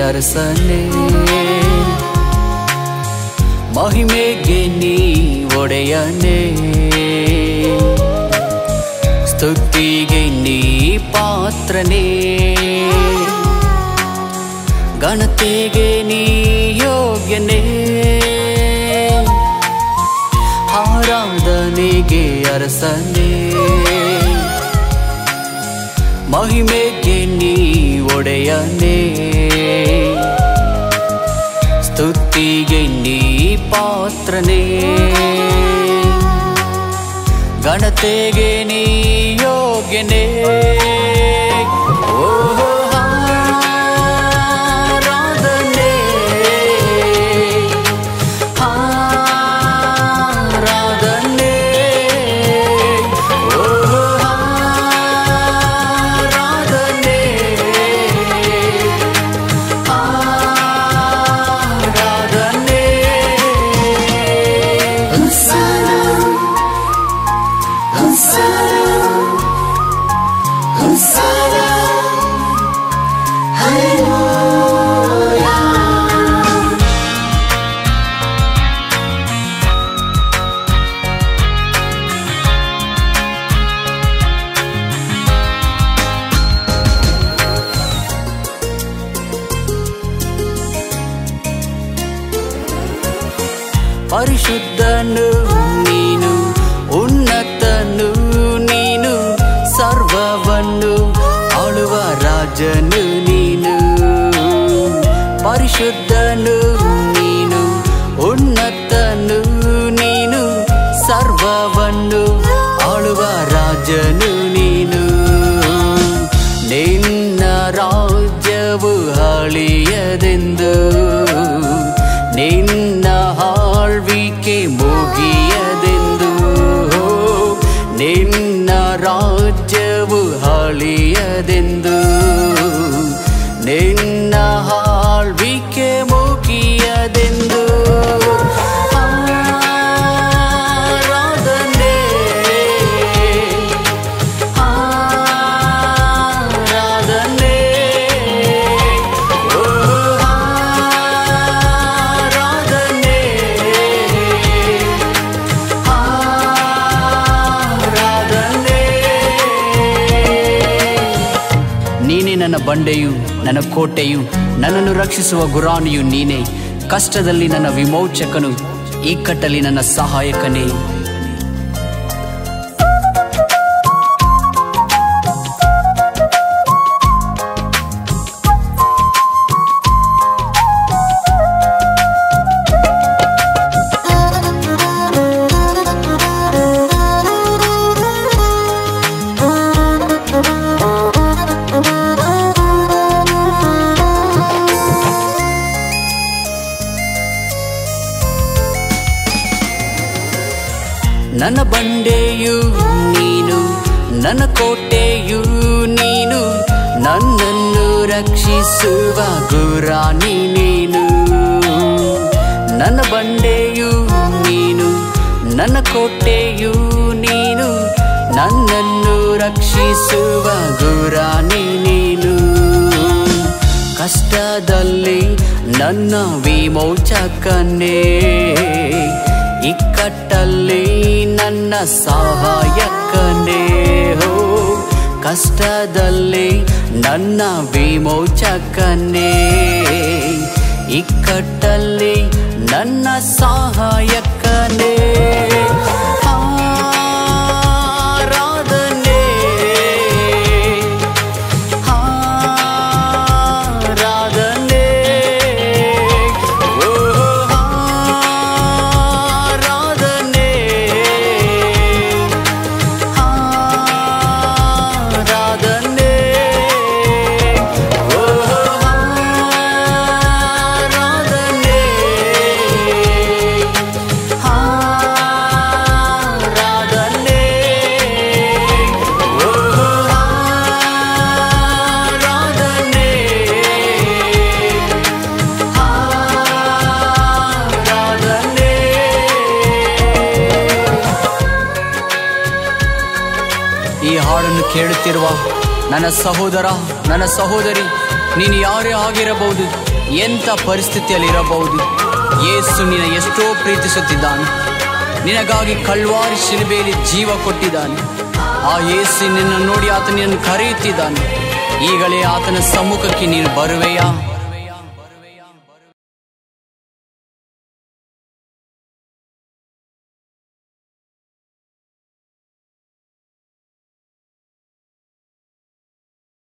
ಅರಸನೇ ಮಹಿಮೆಗೆ ನೀ ಒಡೆಯನೇ ಸ್ತುತಿಗೆ ನೀ ಪಾತ್ರನೇ ಗಣತೆಗೆ ನೀ ಯೋಗ್ಯನೇ ಆರಾಧನೆಗೆ ಅರಸನೇ ಮಹಿಮೆಗೆ ನೀ ಒಡೆಯನೇ ಸ್ತುತಿಗೆ ನೀ ಪಾತ್ರನೇ ಗಣತೆಗೆ ನೀ ಯೋಗ್ಯನೇ ಓ ಆರಾಧನೆ ಆರಾಧನೆ ಓ ಆರಾಧನೆ ಆರಾಧನೆ ಪರಿಶುದ್ಧನು ನೀನು ಉನ್ನತನು ನೀನು ಸರ್ವವನ್ನು ಆಳುವ ರಾಜನು ನೀನು ಪರಿಶುದ್ಧನು ನೀನು ಉನ್ನತನು ನೀನು ಸರ್ವವನ್ನು ಆಳುವ ರಾಜನು ನೀನು ನಿನ್ನ ರಾಜ್ಯವು ಅಳಿಯದೆಂದು ನಿನ್ನ ಆಳ್ವಿಕೆ ಮುಗಿಯದೆಂದು ನಿನ್ನ ರಾಜ್ಯವು ಅಳಿಯದೆಂದು ನಿನ್ನ ಆಳ್ವಿಕೆ ಮುಗಿಯದೆಂದು ಆರಾಧನೆ ಆರಾಧನೆ ಓ ಆರಾಧನೆ ಆರಾಧನೆ ನೀನೇ ನನ್ನ ಬಂಡೆಯು ನನ್ನ ಕೋಟೆಯು ನನ್ನನ್ನು ರಕ್ಷಿಸುವ ಗುರಾಣಿಯು ನೀನೇ ಕಷ್ಟದಲ್ಲಿ ನನ್ನ ವಿಮೋಚಕನು ಇಕ್ಕಟ್ಟಲ್ಲಿ ನನ್ನ ಸಹಾಯಕನೇ ನನ್ನ ಬಂಡೆಯು ನೀನು ನನ್ನ ಕೋಟೆಯು ನೀನು ನನ್ನನ್ನು ರಕ್ಷಿಸುವ ಗುರಾಣಿ ನೀನು ನನ್ನ ಬಂಡೆಯು ನೀನು ನನ್ನ ಕೋಟೆಯು ನೀನು ನನ್ನನ್ನು ರಕ್ಷಿಸುವ ಗುರಾಣಿ ನೀನು ಕಷ್ಟದಲ್ಲಿ ನನ್ನ ವಿಮೋಚಕನೇ ಇಕ್ಕಟ್ಟಲ್ಲಿ ನನ್ನ ಸಹಾಯಕನೇ ಹೋ ಕಷ್ಟದಲ್ಲಿ ನನ್ನ ವಿಮೋಚಕನೇ ಇಕ್ಕಟ್ಟಲ್ಲಿ ನನ್ನ ಸಹಾಯಕನೇ ಆರಾಧನೆ ಆರಾಧನೆ ಓ ಆರಾಧನೆ ಆರಾಧನೆ ಓ ಆರಾಧನೆ ಆರಾಧನೆ ಓ ಆರಾಧನೆ ಆರಾಧನೆ ಈ ಹಾಡನ್ನು ಕೇಳುತ್ತಿರುವ ನನ್ನ ಸಹೋದರ ನನ್ನ ಸಹೋದರಿ ನೀನು ಯಾರೇ ಆಗಿರಬಹುದು ಎಂಥ ಪರಿಸ್ಥಿತಿಯಲ್ಲಿ ಇರಬಹುದು ಯೇಸು ನಿನ್ನ ಎಷ್ಟೋ ಪ್ರೀತಿಸುತ್ತಿದ್ದಾನೆ ನಿನಗಾಗಿ ಕಲ್ವಾರಿ ಶಿಲುಬೆಯಲ್ಲಿ ಜೀವ ಕೊಟ್ಟಿದ್ದಾನೆ ಆ ಯೇಸು ನಿನ್ನ ನೋಡಿ ಆತ ನಿನ್ನನ್ನು ಕರೆಯುತ್ತಿದ್ದಾನೆ ಈಗಲೇ ಆತನ ಸಮ್ಮುಖಕ್ಕೆ ನೀನು ಬರುವೆಯಾ